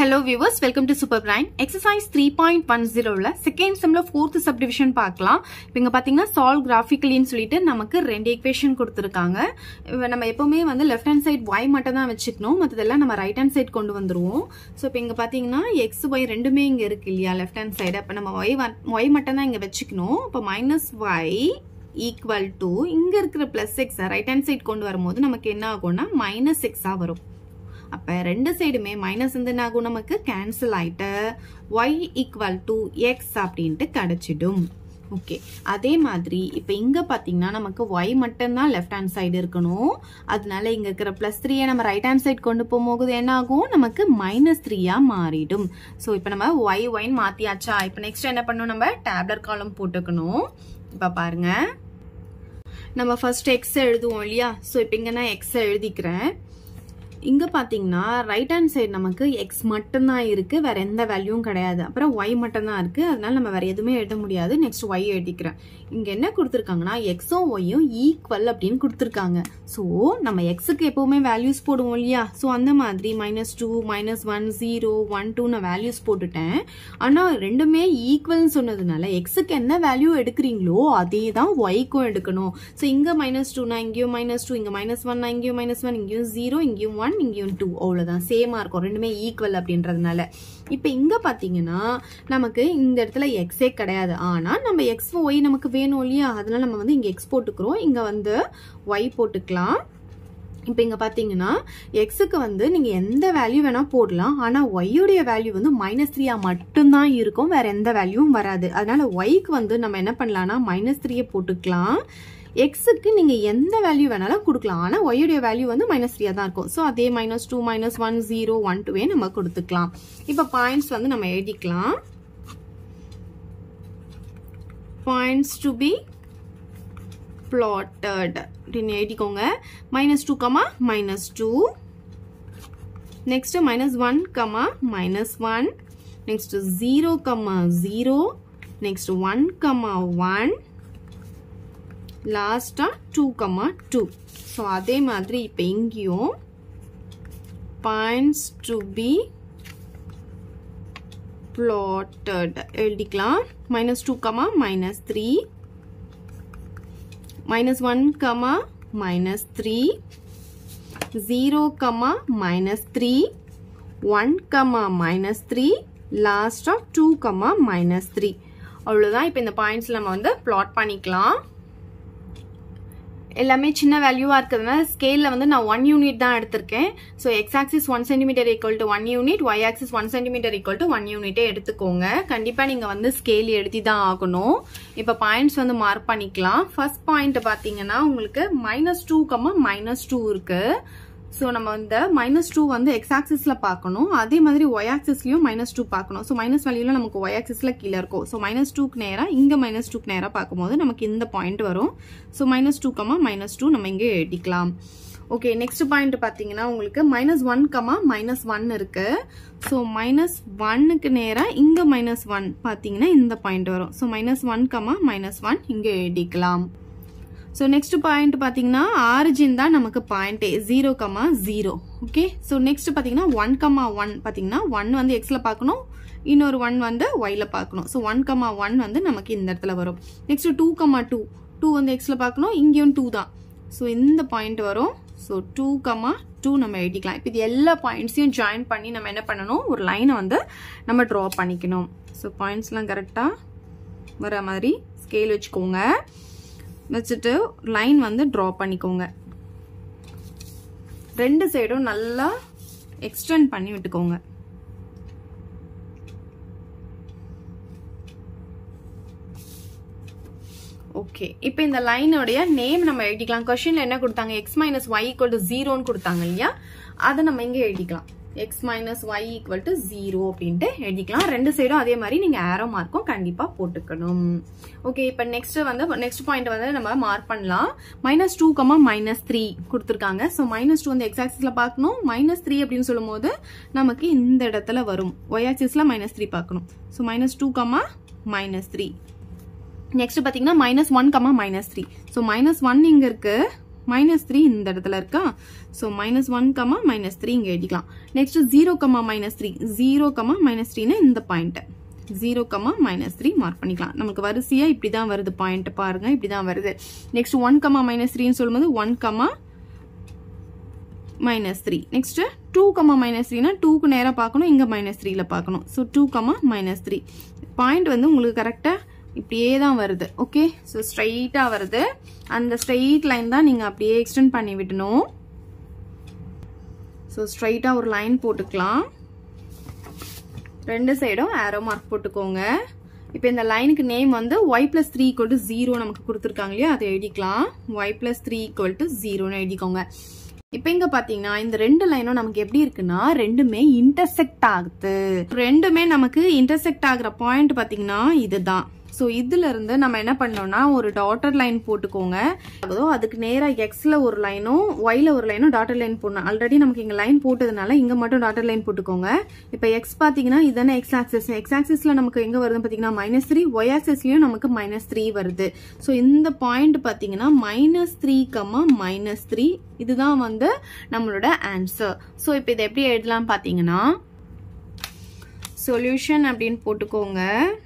hello viewers welcome to super brain exercise three point one ஜீரோவில் second செம்ல fourth subdivision பார்க்கலாம் இப்போ இங்கே பார்த்தீங்கன்னா சால்வ் கிராஃபிக்கலின்னு சொல்லிட்டு நமக்கு ரெண்டு ஈக்குவேஷன் கொடுத்துருக்காங்க இப்ப நம்ம எப்பவுமே வந்து லெஃப்ட் ஹேண்ட் சைட் ஒய் மட்டும் தான் வச்சுக்கணும் மற்றதெல்லாம் நம்ம ரைட் ஹேண்ட் சைட் கொண்டு வந்துருவோம் ஸோ இப்போ இங்கே பார்த்தீங்கன்னா எக்ஸ் ஒய் ரெண்டுமே இங்கே இருக்கு இல்லையா லெஃப்ட் ஹேண்ட் சைடு அப்போ நம்ம ஒய் ஒய் மட்டும் தான் இங்கே வச்சுக்கணும் இப்போ மைனஸ் ஒய் ஈக்குவல் டு இங்கே இருக்கிற ப்ளஸ் எக்ஸை ரைட் ஹேண்ட் சைட் கொண்டு வரும்போது நமக்கு என்ன ஆகும்னா மைனஸ் எக்ஸாக வரும் அப்போ ரெண்டு சைடுமே மைனஸ் வந்து என்ன ஆகும் நமக்கு கேன்சல் ஆயிட்டு ஒய் ஈக்குவல் டு எக்ஸ் அப்படின்ட்டு கிடைச்சிடும் ஓகே அதே மாதிரி இப்போ இங்கே பார்த்தீங்கன்னா நமக்கு ஒய் மட்டும்தான் லெஃப்ட் ஹேண்ட் சைடு இருக்கணும் அதனால இங்கே இருக்கிற ப்ளஸ் த்ரீயை நம்ம ரைட் ஹேண்ட் சைடு கொண்டு போகும்போது என்ன ஆகும் நமக்கு மைனஸ் த்ரீயாக மாறிடும் ஸோ இப்போ நம்ம ஒய் ஒய்ன்னு மாற்றியாச்சா இப்போ நெக்ஸ்ட் என்ன பண்ணணும் நம்ம டேப்லெட் காலம் போட்டுக்கணும் இப்போ பாருங்க நம்ம ஃபர்ஸ்ட் எக்ஸ் எழுதுவோம் இல்லையா ஸோ இப்போ இங்கே நான் எக்ஸ் எழுதிக்கிறேன் இங்கே பார்த்தீங்கன்னா ரைட் ஹேண்ட் சைடு நமக்கு எக்ஸ் மட்டும்தான் இருக்குது வேற எந்த வேல்யூவும் கிடையாது அப்புறம் ஒய் மட்டும்தான் இருக்குது அதனால நம்ம வேற எதுவுமே எழுத முடியாது நெக்ஸ்ட் ஒய் எழுதிக்கிறேன் இங்கே என்ன கொடுத்துருக்காங்கன்னா எக்ஸும் ஒய்யும் ஈக்குவல் அப்படின்னு கொடுத்துருக்காங்க ஸோ நம்ம எக்ஸுக்கு எப்போவுமே வேல்யூஸ் போடுவோம் இல்லையா ஸோ அந்த மாதிரி minus two minus one zero one two நான் வேல்யூஸ் போட்டுட்டேன் ஆனால் ரெண்டுமே ஈக்குவல்னு சொன்னதுனால எக்ஸுக்கு என்ன வேல்யூ எடுக்கிறீங்களோ அதே தான் ஒய்க்கும் எடுக்கணும் ஸோ இங்கே மைனஸ் டூனா இங்கேயும் மைனஸ் டூ இங்கே மைனஸ் ஒன்னா இங்கேயும் மைனஸ் ஒன் இங்கேயும் ஜீரோ இங்கேயும் ஒன் இங்கேயும் டூ அவ்வளோதான் சேமாக இருக்கும் ரெண்டுமே ஈக்குவல் அப்படின்றதுனால இப்போ இங்கே பார்த்தீங்கன்னா நமக்கு இந்த இடத்துல எக்ஸே கிடையாது ஆனால் நம்ம எக்ஸ் ஒய் நமக்கு வேணும் இல்லையா அதனால நம்ம வந்து இங்கே எக்ஸ் போட்டுக்கிறோம் இங்கே வந்து ஒய் போட்டுக்கலாம் இப்போ இங்கே பார்த்தீங்கன்னா எக்ஸுக்கு வந்து நீங்கள் எந்த வேல்யூ வேணால் போடலாம் ஆனால் ஒய்யுடைய வேல்யூ வந்து மைனஸ் த்ரீயாக மட்டும்தான் இருக்கும் வேற எந்த வேல்யூவும் வராது அதனால ஒய்க்கு வந்து நம்ம என்ன பண்ணலாம்னா மைனஸ் த்ரீயை போட்டுக்கலாம் எக்ஸுக்கு நீங்கள் எந்த வேல்யூ வேணாலும் கொடுக்கலாம் ஆனால் ஒய்யுடைய வேல்யூ வந்து மைனஸ் த்ரீயாக தான் இருக்கும் ஸோ அதே minus two minus one zero one டூவே நம்ம கொடுத்துக்கலாம் இப்போ பாயிண்ட்ஸ் வந்து நம்ம எழுதிக்கலாம் பாயிண்ட்ஸ் டு பி plotted அப்படின்னு எழுதிக்கோங்க minus two comma minus two next minus one comma minus one next zero comma zero next one comma one லாஸ்டா டூ கமா டூ ஸோ அதே மாதிரி இப்போ இங்கேயும் பாயிண்ட்ஸ் டு பி plotted எழுதிக்கலாம் minus two comma minus three minus 1 comma minus 3 0 comma minus 3 1 comma minus 3 last of 2 comma minus 3 அவ்வளோதான் இப்போ இந்த points நம்ம வந்து பிளாட் பண்ணிக்கலாம் எல்லாமே சின்ன வேல்யூவாக இருக்கிறதுனால ஸ்கேலில் வந்து நான் ஒன் யூனிட் தான் எடுத்திருக்கேன் so x axis one centimetre equal to one unit y axis one centimetre equal to one யூனிட்டே எடுத்துக்கோங்க கண்டிப்பாக நீங்கள் வந்து ஸ்கேல் எழுதி தான் ஆகணும் இப்போ பாயிண்ட்ஸ் வந்து மார்க் பண்ணிக்கலாம் ஃபர்ஸ்ட் பாயிண்ட் பார்த்தீங்கன்னா உங்களுக்கு minus two comma minus two இருக்குது ஸோ நம்ம இந்த மைனஸ் டூ வந்து எக்ஸ் ஆக்சிஸில் பார்க்கணும் அதே மாதிரி ஒய் ஆக்சிஸ்லையும் மைனஸ் டூ பார்க்கணும் ஸோ மைனஸ் வேல்யூவில் நமக்கு ஒய் ஆக்சிஸில் கீழே இருக்கும் ஸோ மைனஸ் டூக்கு நேராக இங்கே மைனஸ் டூக்கு நேராக பார்க்கும்போது நமக்கு இந்த பாயிண்ட் வரும் so minus two comma minus two நம்ம இங்கே எழுதிக்கலாம் ஓகே நெக்ஸ்ட் பாயிண்ட் பார்த்தீங்கன்னா உங்களுக்கு minus one comma minus one இருக்கு ஸோ மைனஸ் ஒன்னுக்கு நேராக இங்கே மைனஸ் ஒன் பார்த்தீங்கன்னா இந்த பாயிண்ட் வரும் so minus one comma minus one இங்கே எழுதிக்கலாம் ஸோ நெக்ஸ்ட் பாயிண்ட் பார்த்தீங்கன்னா ஆரிஜின் தான் நமக்கு பாயிண்டே zero comma zero okay so next பார்த்தீங்கன்னா ஒன் கமா ஒன் பார்த்தீங்கன்னா ஒன் வந்து எக்ஸில் பார்க்கணும் இன்னொரு ஒன் வந்து ஒய்ல பார்க்கணும் ஸோ ஒன் கமா ஒன் வந்து நமக்கு இந்த இடத்துல வரும் next two comma two two வந்து எக்ஸில் பார்க்கணும் இங்கேயும் டூ தான் ஸோ இந்த பாயிண்ட் வரும் ஸோ டூ கமா டூ நம்ம எழுதிக்கலாம் இப்போ இது எல்லா பாயிண்ட்ஸையும் ஜாயின் பண்ணி நம்ம என்ன பண்ணணும் ஒரு லைனை வந்து நம்ம ட்ரா பண்ணிக்கணும் ஸோ பாயிண்ட்ஸ்லாம் கரெக்டாக வர மாதிரி ஸ்கேல் வச்சுக்கோங்க வச்சுட்டு லைன் வந்து ட்ரா பண்ணிக்கோங்க ரெண்டு சைடும் நல்லா எக்ஸ்டெண்ட் பண்ணி விட்டுக்கோங்க ஓகே இப்போ இந்த லைனோடைய நேம் நம்ம எழுதிக்கலாம் கொஸ்டின்ல என்ன கொடுத்தாங்க x minus y equal to ஜீரோன்னு கொடுத்தாங்க இல்லையா அதை நம்ம இங்கே எழுதிக்கலாம் x minus y equal to zero அப்படின்ட்டு எழுதிக்கலாம் ரெண்டு சைடும் அதே மாதிரி நீங்க ஆரோ மார்க்கும் கண்டிப்பா போட்டுக்கணும் ஓகே இப்போ நெக்ஸ்ட் வந்து நெக்ஸ்ட் பாயிண்ட் வந்து நம்ம மார்க் பண்ணலாம் minus two comma minus three கொடுத்துருக்காங்க ஸோ மைனஸ் டூ வந்து எக்ஸ் ஆக்சிஸ்ல பார்க்கணும் மைனஸ் த்ரீ அப்படின்னு சொல்லும் போது நமக்கு இந்த இடத்துல வரும் ஒய் ஆக்சிஸ்ல மைனஸ் த்ரீ பார்க்கணும் so minus two comma minus three next பார்த்தீங்கன்னா minus one comma minus three so minus one இங்கே இருக்கு மைனஸ் த்ரீ இந்த இடத்துல இருக்கா so minus one comma minus three இங்கே எழுதிக்கலாம் next zero comma minus three zero comma minus த்ரீனா இந்த point zero comma minus three mark பண்ணிக்கலாம் நமக்கு வரிசையா இப்படி தான் வருது பாயிண்ட் பாருங்க இப்படி தான் வருது நெக்ஸ்ட் ஒன் கமா மைனஸ் த்ரீன்னு சொல்லும்போது one comma minus three next two comma minus த்ரீனா டூக்கு நேராக பார்க்கணும் இங்கே மைனஸ் த்ரீல பார்க்கணும் so two comma minus three point வந்து உங்களுக்கு கரெக்டாக இப்படியே தான் வருது ஓகே ஸோ ஸ்ட்ரைட்டாக வருது அந்த ஸ்ட்ரைட் லைன் தான் நீங்கள் அப்படியே எக்ஸ்டெண்ட் பண்ணி விடணும் ஸோ ஸ்ட்ரைட்டாக ஒரு லைன் போட்டுக்கலாம் ரெண்டு சைடும் ஆரோ மார்க் போட்டுக்கோங்க இப்போ இந்த லைனுக்கு நேம் வந்து y plus three equal to zero நமக்கு கொடுத்துருக்காங்க இல்லையா அதை எழுதிக்கலாம் y plus three equal to ஜீரோன்னு எழுதிக்கோங்க இப்போ இங்க பாத்தீங்கன்னா இந்த ரெண்டு லைனும் நமக்கு எப்படி இருக்குன்னா ரெண்டுமே இன்டர்செக்ட் ஆகுது ரெண்டுமே நமக்கு இன்டர்செக்ட் ஆகுற பாயிண்ட் பாத்தீங்கன்னா இதுதான் ஸோ இதுல இருந்து நம்ம என்ன பண்ணோம்னா ஒரு டாட்டர் லைன் போட்டுக்கோங்க அதோ அதுக்கு நேராக எக்ஸ்ல ஒரு லைனும் ஒய்ல ஒரு லைனும் டாட்டர் லைன் போடணும் ஆல்ரெடி நமக்கு இங்க லைன் போட்டதுனால இங்க மட்டும் டாட்டர் லைன் போட்டுக்கோங்க இப்போ எக்ஸ் பாத்தீங்கன்னா இதானே எக்ஸ் ஆக்சஸ் எக்ஸ் ஆக்சஸ்ல நமக்கு எங்க வருதுன்னு பாத்தீங்கன்னா மைனஸ் த்ரீ ஒய் ஆக்சஸ்லயும் நமக்கு மைனஸ் த்ரீ வருது ஸோ இந்த பாயிண்ட் பாத்தீங்கன்னா minus three comma minus three இதுதான் வந்து நம்மளோட ஆன்சர் ஸோ இப்போ இதை எப்படி எழுதலாம் பாத்தீங்கன்னா சொல்யூஷன் அப்படின்னு போட்டுக்கோங்க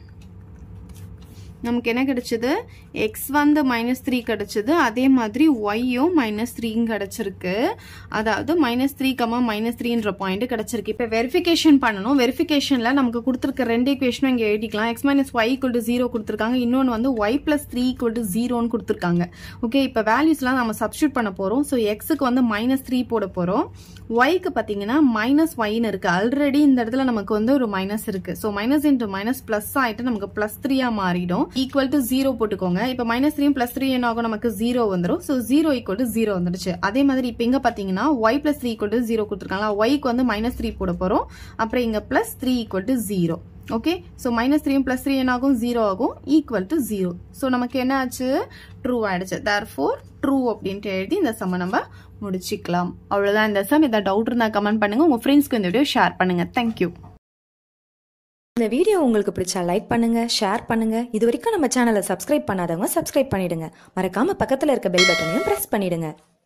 நமக்கு என்ன கிடைச்சது எக்ஸ் வந்து மைனஸ் த்ரீ கிடைச்சது அதே மாதிரி ஒய்யும் மைனஸ் த்ரீயும் கிடைச்சிருக்கு அதாவது மைனஸ் த்ரீ கமா மைனஸ் த்ரீன்ற பாயிண்ட் கிடைச்சிருக்கு இப்போ வெரிஃபிகேஷன் பண்ணணும் வெரிஃபிகேஷன்ல நமக்கு கொடுத்துருக்க ரெண்டு ஈக்குவேஷனும் இங்கே எழுதிக்கலாம் x minus y equal to zero கொடுத்துருக்காங்க இன்னொன்று வந்து y plus three equal to ஜீரோன்னு கொடுத்துருக்காங்க ஓகே இப்போ வேல்யூஸ்லாம் நம்ம சப்ஸ்டியூட் பண்ண போகிறோம் ஸோ எக்ஸுக்கு வந்து மைனஸ் த்ரீ போட போகிறோம் ஒய்க்கு பார்த்தீங்கன்னா மைனஸ் ஒய்னு இருக்கு ஆல்ரெடி இந்த இடத்துல நமக்கு வந்து ஒரு மைனஸ் இருக்கு so minus into minus plus ஆயிட்டு நமக்கு பிளஸ் த்ரீயா மாறிடும் ஈக்குவல் டு ஜீரோ போட்டுக்கோங்க இப்போ மைனஸ் த்ரீ பிளஸ் த்ரீ என்ன ஆகும் நமக்கு ஜீரோ வந்துடும் so zero equal to zero வந்துடுச்சு அதே மாதிரி இப்போ இங்க பார்த்தீங்கன்னா y plus three equal to zero கொடுத்துருக்காங்களா ஒய்க்கு வந்து மைனஸ் த்ரீ போட போறோம் அப்புறம் இங்க plus three equal to zero okay so minus த்ரீயும் பிளஸ் த்ரீ என்ன ஆகும் ஜீரோ ஆகும் ஈக்குவல் டு ஜீரோ ஸோ நமக்கு என்ன ஆச்சு ட்ரூ ஆயிடுச்சு தேர் ஃபோர் ட்ரூ அப்படின்ட்டு எழுதி இந்த சம்ம நம்ம முடிச்சுக்கலாம் அவ்வளோதான் இந்த சம் இதை டவுட் இருந்தால் கமெண்ட் பண்ணுங்க உங்க ஃப்ரெண்ட்ஸ்க்கு இந்த வீடியோ ஷேர் பண்ணுங்க தேங்க்யூ இந்த வீடியோ உங்களுக்கு பிடிச்சா லைக் பண்ணுங்க ஷேர் பண்ணுங்க இது வரைக்கும் நம்ம சேனலை சப்ஸ்கிரைப் பண்ணாதவங்க சப்ஸ்கிரைப் பண்ணிடுங்க மறக்காம பக்கத்துல இருக்க பெல் பட்டனையும் பிரஸ் பண்ணிடுங்க